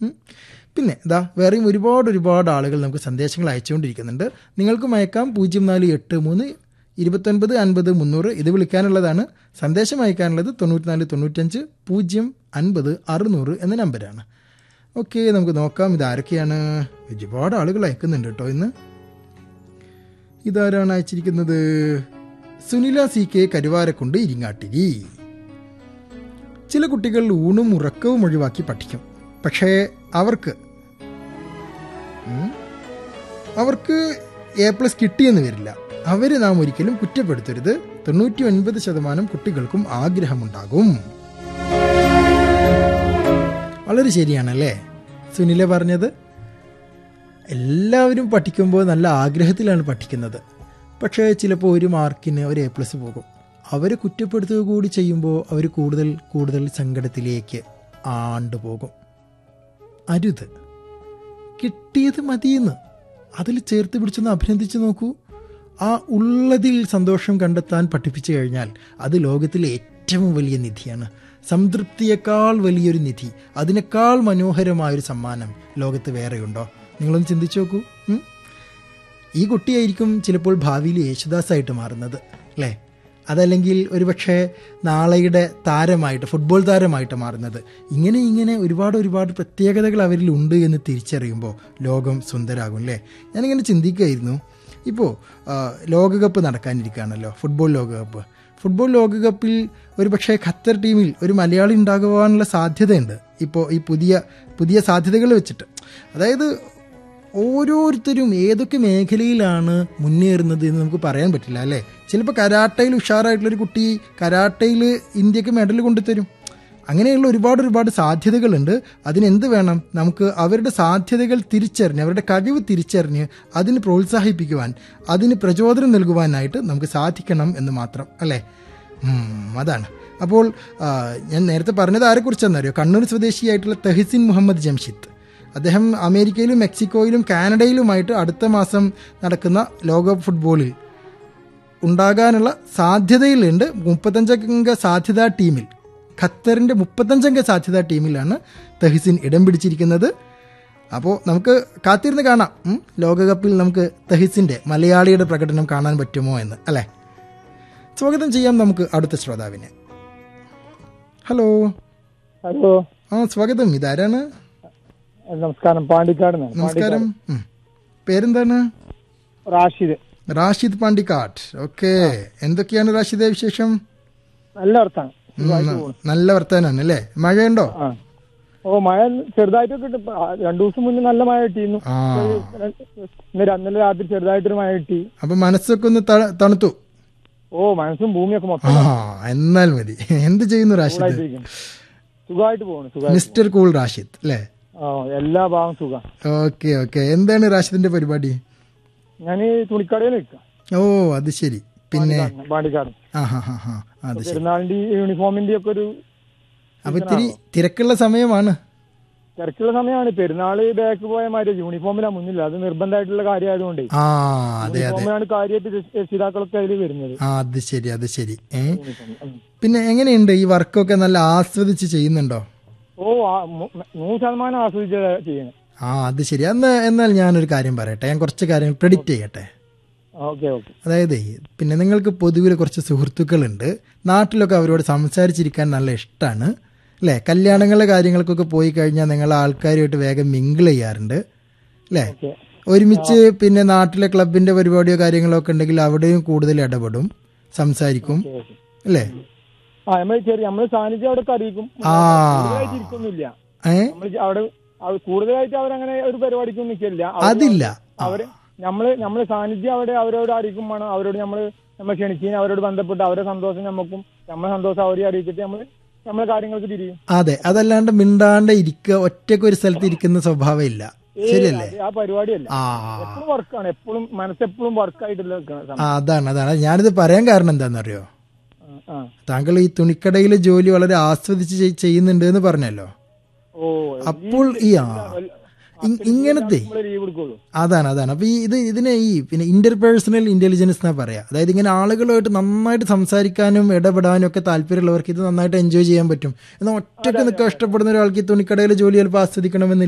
ഉം. പിന്നെ ഇതാ വേറെയും ഒരുപാട് ഒരുപാട് ആളുകൾ നമുക്ക് സന്ദേശങ്ങൾ അയച്ചുകൊണ്ടിരിക്കുന്നുണ്ട് നിങ്ങൾക്കും അയക്കാം പൂജ്യം നാല് എട്ട് മൂന്ന് ഇരുപത്തൊൻപത് അൻപത് മുന്നൂറ് ഇത് വിളിക്കാനുള്ളതാണ് സന്ദേശം അയക്കാനുള്ളത് തൊണ്ണൂറ്റിനാല് തൊണ്ണൂറ്റഞ്ച് പൂജ്യം അൻപത് അറുന്നൂറ് എന്ന നമ്പരാണ് ഓക്കെ നമുക്ക് നോക്കാം ഇത് ആരൊക്കെയാണ് ഒരുപാട് ആളുകൾ അയക്കുന്നുണ്ട് കേട്ടോ ഇന്ന് ഇതാരാണ് അയച്ചിരിക്കുന്നത് സുനില സി കെ കരുവാരക്കുണ്ട് ഇരിങ്ങാട്ടിരി ചില കുട്ടികൾ ഊണും ഉറക്കവും ഒഴിവാക്കി പഠിക്കും പക്ഷേ അവർക്ക് ഉം, അവർക്ക് എ പ്ലസ് കിട്ടിയെന്ന് വരില്ല അവരെ നാം ഒരിക്കലും കുറ്റപ്പെടുത്തരുത് തൊണ്ണൂറ്റി ഒൻപത് ശതമാനം കുട്ടികൾക്കും ആഗ്രഹമുണ്ടാകും വളരെ ശരിയാണല്ലേ സുനില പറഞ്ഞത് എല്ലാവരും പഠിക്കുമ്പോൾ നല്ല ആഗ്രഹത്തിലാണ് പഠിക്കുന്നത് പക്ഷേ ചിലപ്പോൾ ഒരു മാർക്കിന് ഒരു എ പ്ലസ് പോകും അവരെ കുറ്റപ്പെടുത്തുക കൂടി ചെയ്യുമ്പോൾ അവർ കൂടുതൽ കൂടുതൽ സങ്കടത്തിലേക്ക് ആണ്ടുപോകും അരുത് കിട്ടിയത് മതിയെന്ന് അതിൽ ചേർത്ത് പിടിച്ചൊന്ന് അഭിനന്ദിച്ച് നോക്കൂ ആ ഉള്ളതിൽ സന്തോഷം കണ്ടെത്താൻ പഠിപ്പിച്ചു കഴിഞ്ഞാൽ അത് ലോകത്തിലെ ഏറ്റവും വലിയ നിധിയാണ് സംതൃപ്തിയേക്കാൾ വലിയൊരു നിധി അതിനേക്കാൾ മനോഹരമായൊരു സമ്മാനം ലോകത്ത് വേറെയുണ്ടോ നിങ്ങളൊന്ന് ചിന്തിച്ചു നോക്കൂ ഉം? ഈ കുട്ടിയായിരിക്കും ചിലപ്പോൾ ഭാവിയിൽ യേശുദാസായിട്ട് മാറുന്നത് അല്ലേ അതല്ലെങ്കിൽ ഒരുപക്ഷെ നാളെയുടെ താരമായിട്ട് ഫുട്ബോൾ താരമായിട്ട് മാറുന്നത് ഇങ്ങനെ ഇങ്ങനെ ഒരുപാട് ഒരുപാട് പ്രത്യേകതകൾ അവരിൽ ഉണ്ട് എന്ന് തിരിച്ചറിയുമ്പോൾ ലോകം സുന്ദരാകും അല്ലേ ഞാനിങ്ങനെ ചിന്തിക്കുകയായിരുന്നു ഇപ്പോൾ ലോകകപ്പ് നടക്കാനിരിക്കുകയാണല്ലോ ഫുട്ബോൾ ലോകകപ്പ് ഫുട്ബോൾ ലോകകപ്പിൽ ഒരുപക്ഷെ ഖത്തർ ടീമിൽ ഒരു മലയാളി ഉണ്ടാകുവാനുള്ള സാധ്യതയുണ്ട് ഇപ്പോൾ ഈ പുതിയ പുതിയ സാധ്യതകൾ വെച്ചിട്ട് അതായത് ഓരോരുത്തരും ഏതൊക്കെ മേഖലയിലാണ് മുന്നേറുന്നത് എന്ന് നമുക്ക് പറയാൻ പറ്റില്ല അല്ലേ ചിലപ്പോൾ കരാട്ടയിൽ ഉഷാറായിട്ടുള്ളൊരു കുട്ടി കരാട്ടയിൽ ഇന്ത്യക്ക് മെഡൽ കൊണ്ടുതരും അങ്ങനെയുള്ള ഒരുപാട് ഒരുപാട് സാധ്യതകളുണ്ട് അതിനെന്ത് വേണം നമുക്ക് അവരുടെ സാധ്യതകൾ തിരിച്ചറിഞ്ഞ് അവരുടെ കഴിവ് തിരിച്ചറിഞ്ഞ് അതിന് പ്രോത്സാഹിപ്പിക്കുവാൻ അതിന് പ്രചോദനം നൽകുവാനായിട്ട് നമുക്ക് സാധിക്കണം എന്ന് മാത്രം അല്ലേ ഉം, അതാണ് അപ്പോൾ ആ, ഞാൻ നേരത്തെ പറഞ്ഞത് ആരെക്കുറിച്ചാണെന്നറിയോ കണ്ണൂർ സ്വദേശിയായിട്ടുള്ള തെഹസിൻ മുഹമ്മദ് ജംഷിദ് അദ്ദേഹം അമേരിക്കയിലും മെക്സിക്കോയിലും കാനഡയിലുമായിട്ട് അടുത്ത മാസം നടക്കുന്ന ലോകകപ്പ് ഫുട്ബോളിൽ ഉണ്ടാകാനുള്ള സാധ്യതയിലുണ്ട് മുപ്പത്തഞ്ചംഗ സാധ്യതാ ടീമിൽ ഖത്തറിൻ്റെ മുപ്പത്തഞ്ചംഗ സാധ്യതാ ടീമിലാണ് തെഹസിൻ ഇടം പിടിച്ചിരിക്കുന്നത് അപ്പോൾ നമുക്ക് കാത്തിരുന്ന് കാണാം ഉം? ലോകകപ്പിൽ നമുക്ക് തെഹിസിൻ്റെ മലയാളിയുടെ പ്രകടനം കാണാൻ പറ്റുമോ എന്ന് അല്ലേ സ്വാഗതം ചെയ്യാം നമുക്ക് അടുത്ത ശ്രോതാവിനെ ഹലോ ഹലോ ആ സ്വാഗതം ഇതാരാണ് നമസ്കാരം പാണ്ടിക്കാട് നമസ്കാരം ഉം. പേരെന്താണ് റാഷിദ് റാഷിദ് പാണ്ടിക്കാട്ട് ഓക്കെ എന്തൊക്കെയാണ് റാഷിദെ വിശേഷം നല്ല അർത്ഥാണ് ഉം, നല്ല വർത്താനാണ് അല്ലേ മഴയുണ്ടോ ആ ഓ മഴ ചെറുതായിട്ടൊക്കെ കിട്ടും രണ്ടു ദിവസം മുന്നേ നല്ല മഴ കിട്ടിയിരുന്നു ആ ഇന്ന് ര- ഇന്നലെ രാത്രി ചെറുതായിട്ടൊരു മഴ കിട്ടി അപ്പൊ മനസ്സൊക്കെ ഒന്ന് ത- തണുത്തു ഓ മനസ്സും ഭൂമിയൊക്കെ ആ മൊത്തം എന്നാൽ മതി എന്ത് ചെയ്യുന്നു റാഷിദ് സുഖമായിട്ടിരിക്കുന്നു സുഖമായിട്ട് പോകണം സുഖമായിട്ട് മിസ്റ്റർ കൂൾ റാഷിദ് അല്ലേ ആ എല്ലാ ഭാഗം സുഖം ഓക്കെ ഓക്കെ എന്താണ് റാഷിദിന്റെ പരിപാടി ഞാൻ ഈ തുണിക്കടയിൽ നിൽക്കാം ഓ അത് ശരി പിന്നെ പാണ്ടിക്കാട് ആ ഹാ ഹാ ഹാ അത് ശരി പെരുന്നാളിന്റെ ഈ യൂണിഫോമിന്റെ ഒക്കെ ഒരു അപ്പൊ ഇത്തിരി തിരക്കുള്ള സമയമാണ് തിരക്കുള്ള സമയമാണ് പെരുന്നാള് ബാക്ക് പോയ മാതിരി യൂണിഫോമിലാ മുന്നില്ല അത് നിർബന്ധമായിട്ടുള്ള കാര്യമായതുകൊണ്ട് ആ അതെ അതെ യൂണിഫോമിലാണ് കാര്യമായിട്ട് രക്ഷിതാക്കളൊക്കെ അതിൽ വരുന്നത് ആ അത് ശരി അത് ശരി ഏ യൂണിഫോം ഉം. പിന്നെ എങ്ങനെയുണ്ട് ഈ വർക്കൊക്കെ നല്ല ആസ്വദിച്ച് ചെയ്യുന്നുണ്ടോ ഓ ആ, മു- നൂറ് ശതമാനം ആസ്വദിച്ച ചെയ്യണം ആ അത് ശരി എന്നാൽ എന്നാൽ ഞാനൊരു കാര്യം പറയട്ടെ ഞാൻ കുറച്ച് കാര്യങ്ങൾ പ്രെഡിക്റ്റ് ചെയ്യട്ടെ ഓക്കെ ഓക്കെ അതായത് പിന്നെ നിങ്ങൾക്ക് പൊതുവിൽ കുറച്ച് സുഹൃത്തുക്കളുണ്ട് നാട്ടിലൊക്കെ അവരോട് സംസാരിച്ചിരിക്കാൻ നല്ല ഇഷ്ടമാണ് അല്ലേ കല്യാണങ്ങളുടെ കാര്യങ്ങൾക്കൊക്കെ പോയി കഴിഞ്ഞാൽ നിങ്ങൾ ആൾക്കാരുമായിട്ട് വേഗം മിങ്കിൾ ചെയ്യാറുണ്ട് അല്ലേ ഓക്കെ ഒരുമിച്ച് പിന്നെ നാട്ടിലെ ക്ലബിന്റെ പരിപാടിയോ കാര്യങ്ങളോ ഒക്കെ ഉണ്ടെങ്കിൽ അവിടെയും കൂടുതൽ ഇടപെടും സംസാരിക്കും ഓക്കെ അല്ലേ ആ നമ്മൾ ചെറിയ നമ്മള് സാന്നിധ്യം അവിടെ അറിയിക്കും ആ. കൂടുതലായിട്ട് ഇരിക്കൊന്നുമില്ല ഏ നമ്മൾ അവിടെ അവ- കൂടുതലായിട്ട് അവരങ്ങനെ ഒരു പരിപാടിക്കും നിൽക്കില്ല അവര് അതില്ല ആ, അവര് നമ്മള് നമ്മള് സാന്നിധ്യം അവിടെ അവരോട് അറിയിക്കും വേണം അവരോട് നമ്മള് നമ്മൾ ക്ഷണിക്കുകയും അവരോട് ബന്ധപ്പെട്ട് അവരുടെ സന്തോഷം നമുക്കും നമ്മളെ സന്തോഷം അവരെ അറിയിച്ചിട്ട് നമ്മള് നമ്മളെ കാര്യങ്ങൾക്ക് തിരിയും അതെ അതല്ലാണ്ട് മിണ്ടാണ്ട് ഇരിക്കുക ഒറ്റയ്ക്ക് ഒരു സ്ഥലത്ത് ഇരിക്കുന്ന സ്വഭാവം ഇല്ല ശരിയല്ലേ അത് ആ പരിപാടിയല്ല ആ എപ്പോഴും വർക്കാണ് എപ്പോഴും മനസ്സെപ്പോഴും വർക്കായിട്ടുള്ള നിൽക്കുന്ന ആ, അതാണ് അതാണ് ഞാനിത് പറയാൻ കാരണം എന്താണെന്നറിയോ ആ താങ്കൾ ഈ തുണിക്കടയിലെ ജോലി വളരെ ആസ്വദിച്ച് ചെയ്- ചെയ്യുന്നുണ്ട് എന്ന് പറഞ്ഞല്ലോ ഓ അപ്പോൾ ഈ ആ ഇ- ഇങ്ങനത്തെ നമ്മള് ലീവ് എടുക്കുള്ളൂ അതാണ് അതാണ് അപ്പൊ ഈ ഇത് ഇതിനെ ഈ പിന്നെ ഇന്റർപേഴ്സണൽ ഇന്റലിജൻസ് എന്നാ പറയാ അതായത് ഇങ്ങനെ ആളുകളുമായിട്ട് നന്നായിട്ട് സംസാരിക്കാനും ഇടപെടാനും ഒക്കെ താല്പര്യമുള്ളവർക്ക് ഇത് നന്നായിട്ട് എൻജോയ് ചെയ്യാൻ പറ്റും എന്നാൽ ഒറ്റയ്ക്ക് നിൽക്കാൻ ഇഷ്ടപ്പെടുന്ന ഒരാൾക്ക് ഈ തുണിക്കടയിലെ ജോലി ചിലപ്പോൾ ആസ്വദിക്കണമെന്നില്ല